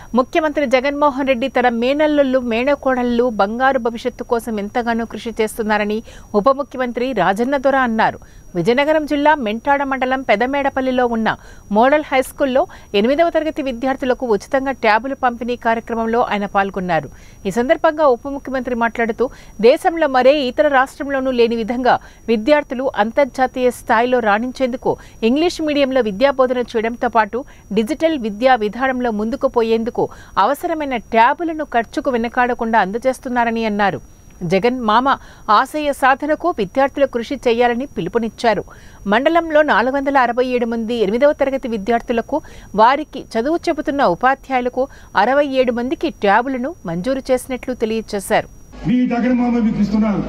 ముఖ్యమంత్రి జగన్మోహన్ రెడ్డి తన మేనల్లుళ్ళు మేనకోడళ్ళు బంగారు భవిష్యత్తు కోసం ఎంతగానో కృషి చేస్తున్నారని ఉప ముఖ్యమంత్రి రాజన్న దొర అన్నారు విజయనగరం జిల్లా మెంటాడ మండలం పెదమేడపల్లిలో ఉన్న మోడల్ హైస్కూల్లో ఎనిమిదవ తరగతి విద్యార్థులకు ఉచితంగా ట్యాబులు పంపిణీ కార్యక్రమంలో ఆయన పాల్గొన్నారు ఈ సందర్భంగా ఉప ముఖ్యమంత్రి మాట్లాడుతూ దేశంలో మరే ఇతర రాష్ట్రంలోనూ లేని విధంగా విద్యార్థులు అంతర్జాతీయ స్థాయిలో రాణించేందుకు ఇంగ్లీష్ మీడియంలో విద్యాబోధన చేయడంతో పాటు డిజిటల్ విద్యా విధానంలో ముందుకు పోయేందుకు అవసరమైన ట్యాబులను ఖర్చుకు వెనకాడకుండా అందజేస్తున్నారని అన్నారు జగన్ మామ ఆశయ సాధనకు విద్యార్థులు కృషి చేయాలని పిలుపునిచ్చారు మండలంలో నాలుగు వందల అరవై ఏడు మంది ఎనిమిదవ తరగతి విద్యార్థులకు వారికి చదువు చెబుతున్న ఉపాధ్యాయులకు అరవై ఏడు మందికి ట్యాబులను మంజూరు చేసినట్లు తెలియజేశారు మీ దగ్గర మామ మీకు ఇస్తున్నారు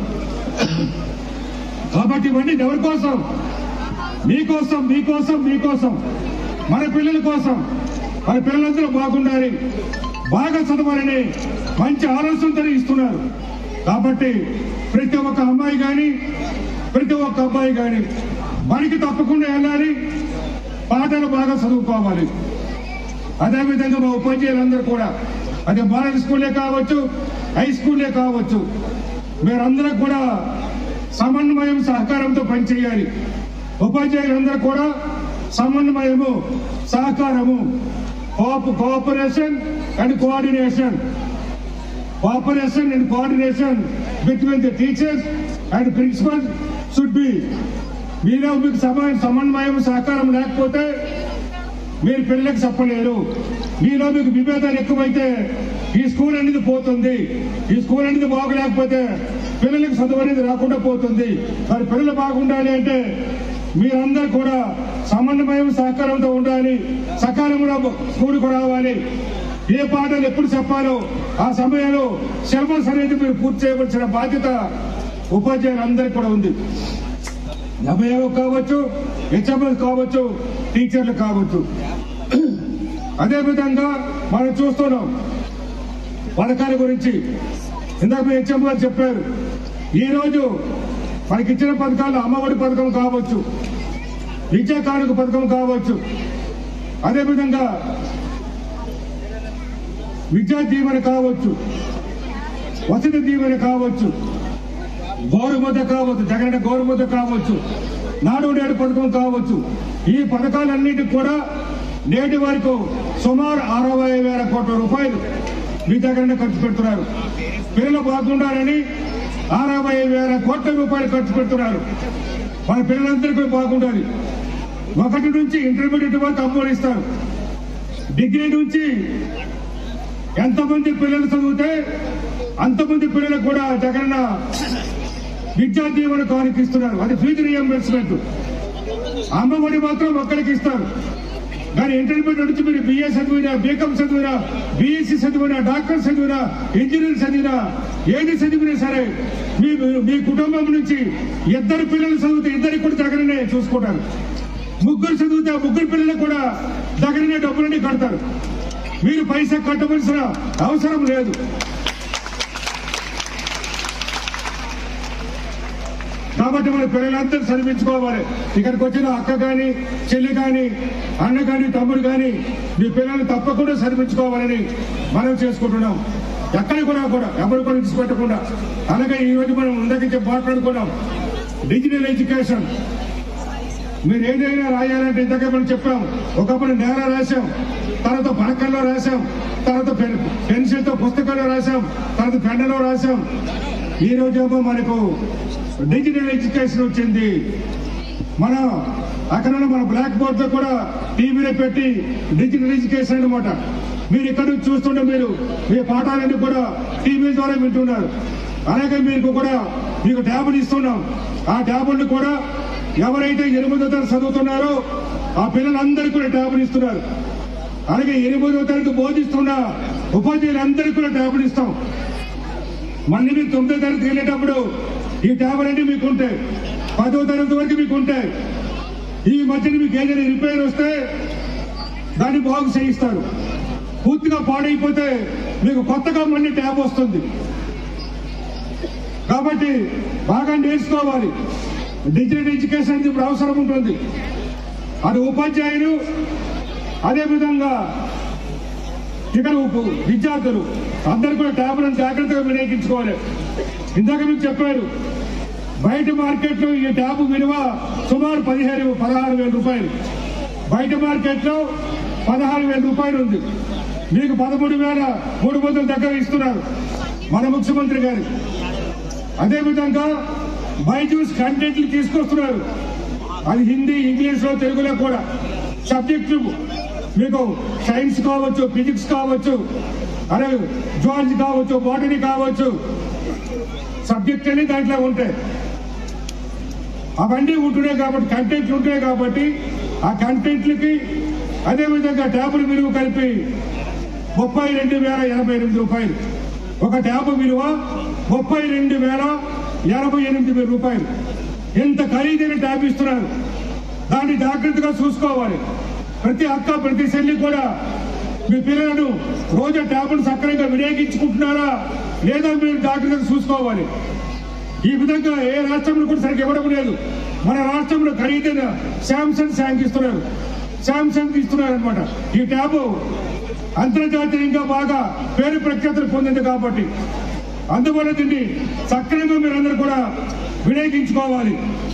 కాబట్టి ఇవన్నీ ఎవరి కోసం మీకోసం మీకోసం మీకోసం మన పిల్లల కోసం మన పిల్లలందరూ బాగుండాలి బాగా చదవాలని మంచి ఆలోచనతో ఇస్తున్నారు కాబట్టి ప్రతి ఒక్క అమ్మాయి కానీ ప్రతి ఒక్క అబ్బాయి కానీ మనకి తప్పకుండా వెళ్ళాలి పాటలు బాగా చదువుకోవాలి అదేవిధంగా మా ఉపాధ్యాయులందరూ కూడా అది మోడల్ స్కూలే కావచ్చు హై స్కూలే కావచ్చు మీరందరూ కూడా సమన్వయం సహకారంతో పనిచేయాలి ఉపాధ్యాయులందరూ కూడా సమన్వయము సహకారము కోఆప్- cooperation and coordination cooperation and coordination between the teachers and principal should be మీలో మీకు సమ- సమన్వయం సహకారం లేకపోతే మీరు పిల్లలకు చెప్పలేరు మీలో మీకు విభేదాలు ఎక్కువైతే ఈ స్కూల్ అనేది పోతుంది ఈ స్కూల్ అనేది బాగలేకపోతే పిల్లలకు చదువు అనేది రాకుండా పోతుంది మరి పిల్లలు బాగుండాలి అంటే మీరందరూ కూడా సమన్వయం సహకారంతో ఉండాలి సకాలంలో స్కూల్కు రావాలి ఏ పాటలు ఎప్పుడు చెప్పాలో ఆ సమయంలో సిలబస్ అనేది మీరు పూర్తి చేయవలసిన బాధ్యత ఉపాధ్యాయులందరికీ కూడా ఉంది ఎంఏఓ కావచ్చు హెచ్ఎంఎల్ కావచ్చు టీచర్లు కావచ్చు అదే విధంగా మనం చూస్తున్నాం పథకాల గురించి ఇందాక మీ హెచ్ఎం గారు చెప్పారు ఈ రోజు మనకి ఇచ్చిన పథకాలు అమ్మఒడి పథకం కావచ్చు విద్యా కానుక పథకం కావచ్చు అదే విధంగా విద్యా దీవెన కావచ్చు వసతి దీవెన కావచ్చు గౌరవత కావచ్చు జగన్ గౌరవత కావచ్చు నాడు నేడు పథకం కావచ్చు ఈ పథకాలన్నిటికి కూడా నేటి వరకు సుమారు అరవై వేల కోట్ల రూపాయలు మీ దగ్గరనే ఖర్చు పెడుతున్నారు పిల్లలు బాగుండాలని అరవై వేల కోట్ల రూపాయలు ఖర్చు పెడుతున్నారు మన పిల్లలందరికీ బాగుండాలి ఒకటి నుంచి ఇంటర్మీడియట్ వరకు అమ్మఒడి ఇస్తారు డిగ్రీ నుంచి ఎంతమంది పిల్లలు చదివితే అంతమంది పిల్లలకు కూడా జగనన్న విద్యా దీవెన కానికిస్తున్నారు అది ఫీజు రియంబర్స్మెంట్ అమ్మఒడి మాత్రం ఒక్కరికి ఇస్తారు కానీ ఇంటర్మీడియట్ నుంచి మీరు బిఏ చదివినా బీకామ్ చదివినా బీఎస్సీ చదివినా డాక్టర్ చదివినా ఇంజనీర్ చదివినా ఏది చదివినా సరే మీ మీ కుటుంబం నుంచి ఇద్దరు పిల్లలు చదివితే ఇద్దరికి కూడా జగననే చూసుకుంటారు ముగ్గురు చదివితే ఆ ముగ్గురు పిల్లలు కూడా జగననే డబ్బులన్నీ కడతారు మీరు పైసా కట్టవలసిన అవసరం లేదు కాబట్టి మన పిల్లలందరూ చదివించుకోవాలి ఇక్కడికి వచ్చిన అక్క కానీ చెల్లి కానీ అన్న కానీ తమ్ముడు కానీ మీ పిల్లలు తప్పకుండా చదివించుకోవాలని మనం చేసుకుంటున్నాం ఎక్కడ కూడా కూడా ఎవరు కూడా విడిచిపెట్టకుండా అలాగే ఈ రోజు మనం ఇందాక మాట్లాడుకున్నాం డిజిటల్ ఎడ్యుకేషన్ మీరు ఏదైనా రాయాలంటే ఇంతకే మనం చెప్పాం ఒకప్పుడు నేల రాశాం తర్వాత పలకల్లో రాశాం తర్వాత పెన్ పెన్సిల్తో పుస్తకంలో రాశాం తర్వాత పెన్నులో రాశాం ఈ రోజేమో మనకు డిజిటల్ ఎడ్యుకేషన్ వచ్చింది మన అక్కడ ఉన్న మన బ్లాక్ బోర్డ్ లో కూడా టీవీలో పెట్టి డిజిటల్ ఎడ్యుకేషన్ అన్నమాట మీరు ఇక్కడ నుంచి చూస్తుంటే మీరు మీ పాఠాలన్నీ కూడా టీవీ ద్వారా వింటున్నారు అలాగే మీకు కూడా మీకు ట్యాబులు ఇస్తున్నాం ఆ ట్యాబుల్ని కూడా ఎవరైతే ఎనిమిదో తరగతి చదువుతున్నారో ఆ పిల్లలందరికీ కూడా ట్యాబులు ఇస్తున్నారు అలాగే ఎనిమిదో తరగతి బోధిస్తున్న ఉపాధ్యాయులందరికీ కూడా ట్యాబులు ఇస్తాం మళ్ళీ మీరు తొమ్మిదో తరగతి వెళ్ళేటప్పుడు ఈ ట్యాబులు అన్ని మీకు ఉంటాయి పదో తరగతి వరకు మీకు ఉంటాయి ఈ మధ్యన మీకు ఏదైనా రిపేర్ వస్తే దాన్ని బాగు చేయిస్తారు పూర్తిగా పాడైపోతే మీకు కొత్తగా మళ్ళీ ట్యాబ్ వస్తుంది కాబట్టి బాగా నేర్చుకోవాలి డిజిటల్ ఎడ్యుకేషన్ అనేది ఇప్పుడు అవసరం ఉంటుంది అది ఉపాధ్యాయులు అదేవిధంగా ఇక్కడ ఉప్పు- విద్యార్థులు అందరూ కూడా ట్యాబ్లను జాగ్రత్తగా వినియోగించుకోవాలి ఇందాక మీకు చెప్పారు బయట మార్కెట్లో ఈ ట్యాబ్ విలువ సుమారు పదిహేను పదహారు వేల రూపాయలు బయట మార్కెట్లో పదహారు వేల రూపాయలు ఉంది మీకు పదమూడు వేల మూడు వందల దగ్గర ఇస్తున్నారు మన ముఖ్యమంత్రి గారు అదేవిధంగా బైజూస్ కంటెంట్లు తీసుకొస్తున్నారు అది హిందీ ఇంగ్లీష్ లో తెలుగులో కూడా సబ్జెక్టు మీకు సైన్స్ కావచ్చు ఫిజిక్స్ కావచ్చు అదే జువాలజీ కావచ్చు బాటనీ కావచ్చు సబ్జెక్ట్ అన్ని దాంట్లో ఉంటాయి అవన్నీ ఉంటున్నాయి కాబట్టి కంటెంట్లు ఉంటాయి కాబట్టి ఆ కంటెంట్లకి అదేవిధంగా ట్యాబుల విలువ కలిపి ముప్పై రెండు వేల ఎనభై ఎనిమిది రూపాయలు ఒక ట్యాబ్ విలువ ముప్పై రెండు వేల ఎనభై ఎనిమిది వేల రూపాయలు ఎంత ఖరీదైన ట్యాబ్ ఇస్తున్నారు దాన్ని జాగ్రత్తగా చూసుకోవాలి ప్రతి అక్క ప్రతి చెల్లి కూడా మీ పిల్లలను రోజు ట్యాబ్ను సక్రమంగా వినియోగించుకుంటున్నారా లేదా మీరు జాగ్రత్తగా చూసుకోవాలి ఈ విధంగా ఏ రాష్ట్రంలో కూడా సరిగ్గా ఇవ్వడం లేదు మన రాష్ట్రంలో ఖరీదైన శాంసంగ్ శాంక్ ఇస్తున్నారు శాంసంగ్ ఇస్తున్నారు అనమాట ఈ ట్యాబ్ అంతర్జాతీయంగా బాగా పేరు ప్రఖ్యాతులు పొందింది కాబట్టి అందువల్ల దీన్ని సక్రమంగా మీరందరూ కూడా వినియోగించుకోవాలి